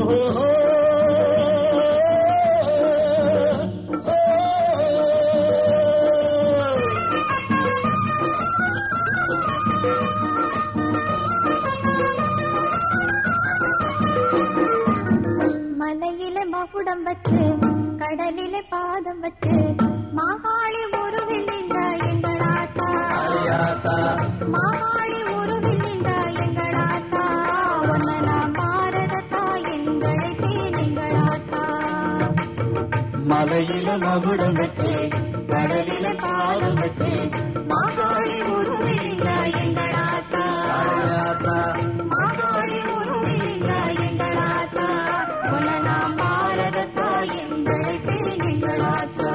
மலையில மகுடம் வச்சு கடலில பாதம் வச்சு மாகாளி உருவில் நின்றா எங்களாத்தா மாகாளி உருவில் நின்றா எங்களாத்தா ஒன்னலா மாறதத்தா எங்களை தேனிங்களாத்தா மலையில மகுடம் வச்சு கடலில பாதம் வச்சு மாகாளி உருவில் நின்றா எங்களாத்தா மாகாளி உருவில் நின்றா எங்களாத்தா ஒன்னலா மாறதத்தா எங்களை தேனிங்களாத்தா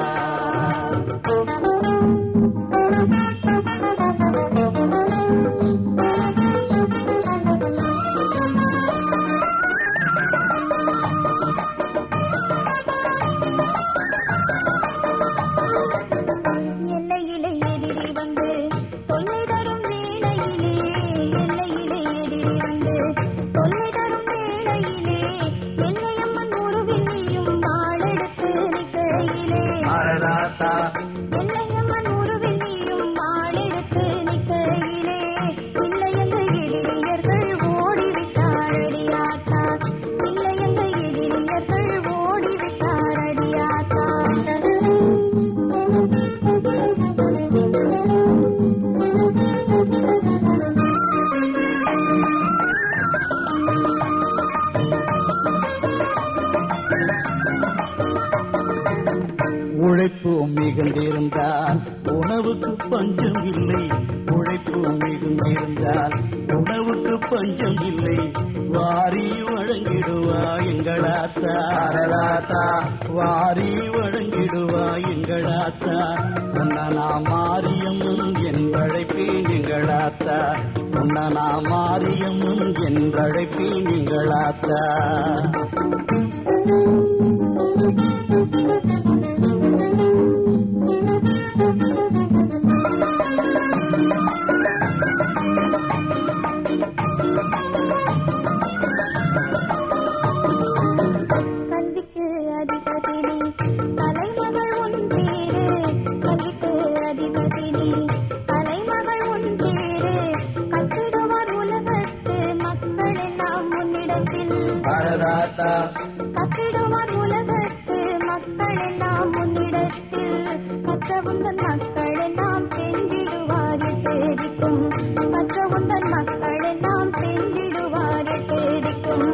எல்லையிலே எதிரி வந்து தொல்லை தரும் வேளையிலே எல்லையிலே எதிரி வந்து தொல்லை தரும் வேளையிலே எல்லையம்மன் உருவில் நீயும் வாழெடுத்து நிற்கையிலே மரதாத்தா எல்லையம்மன் உருவில் நீயும் வாழெடுத்து நிற்கையிலே இல்லையங்க எதிரியர்கள் ஓடிவிட்டாரடியாத்தா இல்லையங்க எதிரியர்கள் ஓடிவிட்டாரடியாத்தா உழைப்பு மிகுந்திருந்தால் உணவுக்கு பஞ்சம் இல்லை உழைப்பு மிகுந்திருந்தால் உணவுக்கு பஞ்சம் இல்லை வாரி வழங்கிடுவா எங்களாத்தா அரடாத்தா வாரி வழங்கிடுவா எங்களாத்தா உன்னனா மாரியம்மன் என்றழைப்பேன் எங்களாத்தா உன்னனா மாரியம்மன் என்றழைப்பேன் எங்களாத்தா கல்விக்கு அதிபதினி தலைமகள் உன் பேரு கல்விக்கு அதிபதினி தலைமகள் உன் பேரு கட்டிடுவார் உலகத்து மக்கள் எல்லாம் முன்னிடத்தில் அரடாத்தா கட்டிடுவார் உலகத்து மக்கள் எல்லாம் முன்னிடத்தில் கற்றவுந்தன் மக்கள் எல்லாம் சென்றிடுவார் தேடிக்கும் கற்றவுந்தன் மக்கள் எல்லாம் சென்றிடுவார் தேடிக்கும்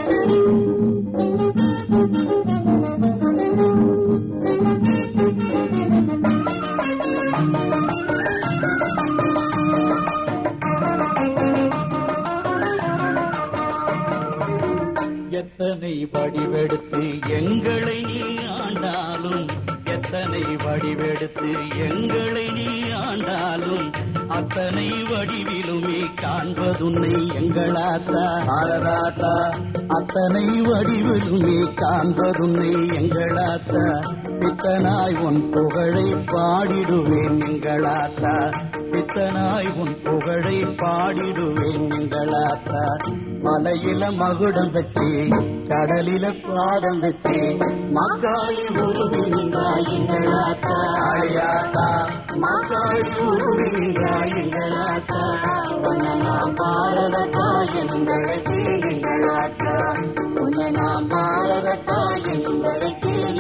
எத்தனை வடிவெடுத்து எங்களை நீ ஆண்டாலும் எத்தனை வடிவெடுத்து எங்களை நீ ஆண்டாலும் அத்தனை வடிவிலுமே காண்பதுன்னை எங்களாத்தா ஆரதாத்தா அத்தனை வடிவிலுமே காண்பதுன்னை எங்களாத்தா பித்தனாய் உன் புகழை பாடிடுவேன் எங்களாத்தா பித்தனாய் உன் புகழை பாடிடுவேன் எங்களாத்தா மலையில மகுடம் வச்சு கடலில பாதம் வச்சு மக்காளி உருவினாயிங்களாத்தா மக்காளி உருவினாயிங்களாத்தா உன்னனாம் பாரதத்தா எங்களை கேளுங்களாத்தா உன்னனாம் பாரதத்தா எங்களை கேளுங்களாத்தா